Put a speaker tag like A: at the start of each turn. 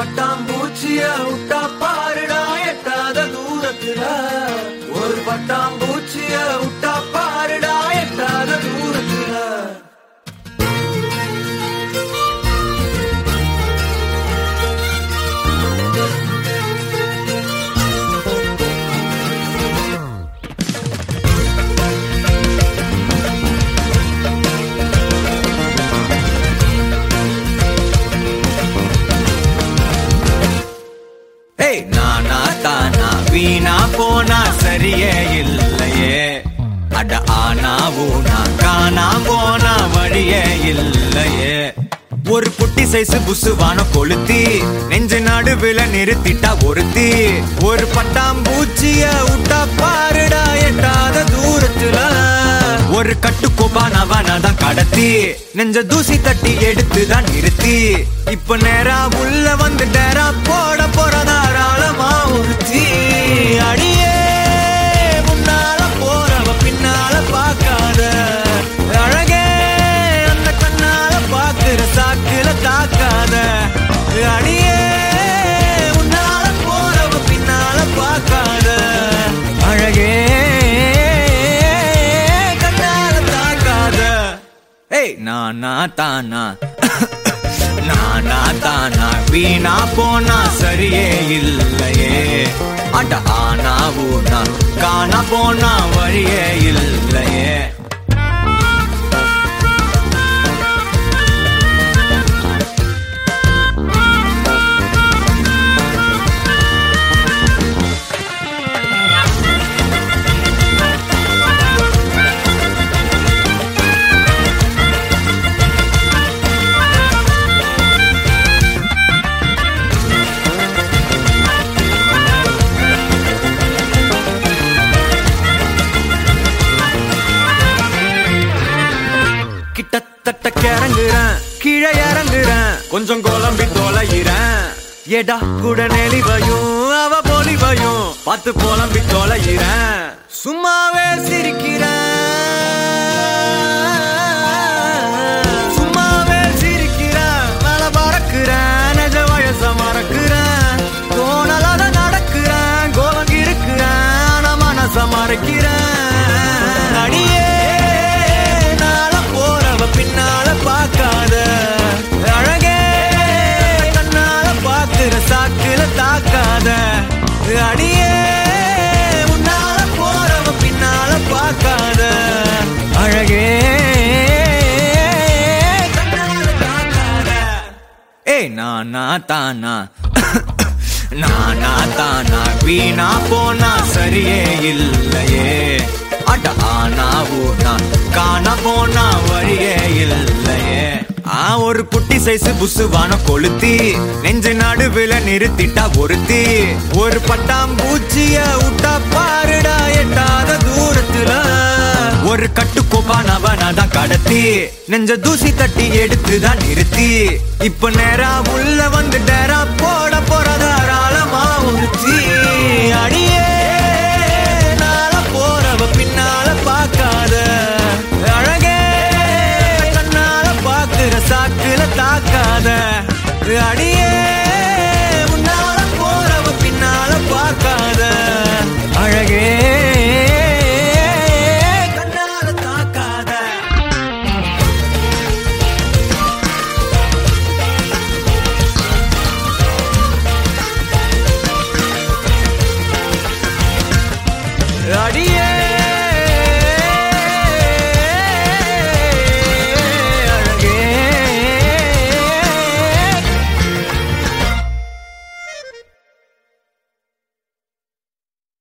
A: பட்டாம்பூச்சிய விட்டா பாருடா எட்டாத தூரத்துல ஒரு பட்டாம்பூச்சிய விட்டா பாருடா எட்டாத தூரத்துல
B: ஏய் நானா தானா வீணா போனா சரியே இல்லையே அட ஆனா ஊனா காணா போனா வழியே இல்லையே ஒரு குட்டி சைஸ் புசுவான கொளுத்தி நெஞ்சு நடுவுல நிறுத்திட்டா ஒருத்தி ஒரு பட்டாம்பூச்சிய விட்டா பாருடா எட்டாத தூரத்துல ஒரு கட்டுக்கோப்பானவன தான் கடத்தி நெஞ்ச தூசி தட்டி எடுத்து தான் நிறுத்தி இப்ப நேரா உள்ள வந்து டேரா போட போற தாராளமா உறுத்தி அடியே முன்னால போறவ பின்னால பார்க்காத அழகே அந்த கண்ணால பாக்குற சாக்குல தாக்காத அடியே முன்னால போறவ பின்னால பார்க்காத அழகே கண்ணால தாக்காத ஏய் நானா தானா நானா தானா வீணா போனா சரியே இல்லையே அட ஆனா ஊனா காணா போனா வழியே இல்லையே கிட்டத்தட்ட கிறங்குறேன் கீழே இறங்குறேன் கொஞ்சம் குழம்பி தொலைகிறேன் எடா கூட நெளிவையும் அவ பொலிவையும் பார்த்து புலம்பி தொலைகிறேன் சும்மாவே சிரிக்கிறேன் சும்மாவே சிரிக்கிறேன் மேல பறக்கிறேன் நிஜ வயச மறக்கிறேன் தோணலாத நடக்கிறேன் கோலம் இருக்கிறேன் ஆனா மனச மறைக்கிறேன் அடியே நாள போறவ பின்னால பார்க்காத அழகே கண்ணால பாக்குற சாக்குல தாக்காத அடியே முன்னால போறவ பின்னால பார்க்காத அழகே கண்ணால தாக்காத ஏய் நானா தானா நானா தானா வீணா போனா சரியே இல்லையே அட ஆனா ஊனா காண போனா வழியே இல்லையே ஆ ஒரு குட்டி சைஸ் புசுவான கொளுத்தி நெஞ்சு நடுவுல நிறுத்திட்டா ஒருத்தி ஒரு பட்டாம்பூச்சிய விட்டா பாருடா எட்டாத தூரத்துல ஒரு கட்டுக்கோப்பானவன தான் கடத்தி நெஞ்ச தூசி தட்டி எடுத்து தான் நிறுத்தி இப்ப நேரா உள்ள வந்து டேரா போட போற தாராளமா உறுத்தி அடியே நாள போறவ பின்னால பார்க்காத அழகே கண்ணால பாக்குற சாக்குல தாக்காத அடியே முன்னால போறவ பின்னால பார்க்காத அழகே கண்ணால தாக்காத அடியே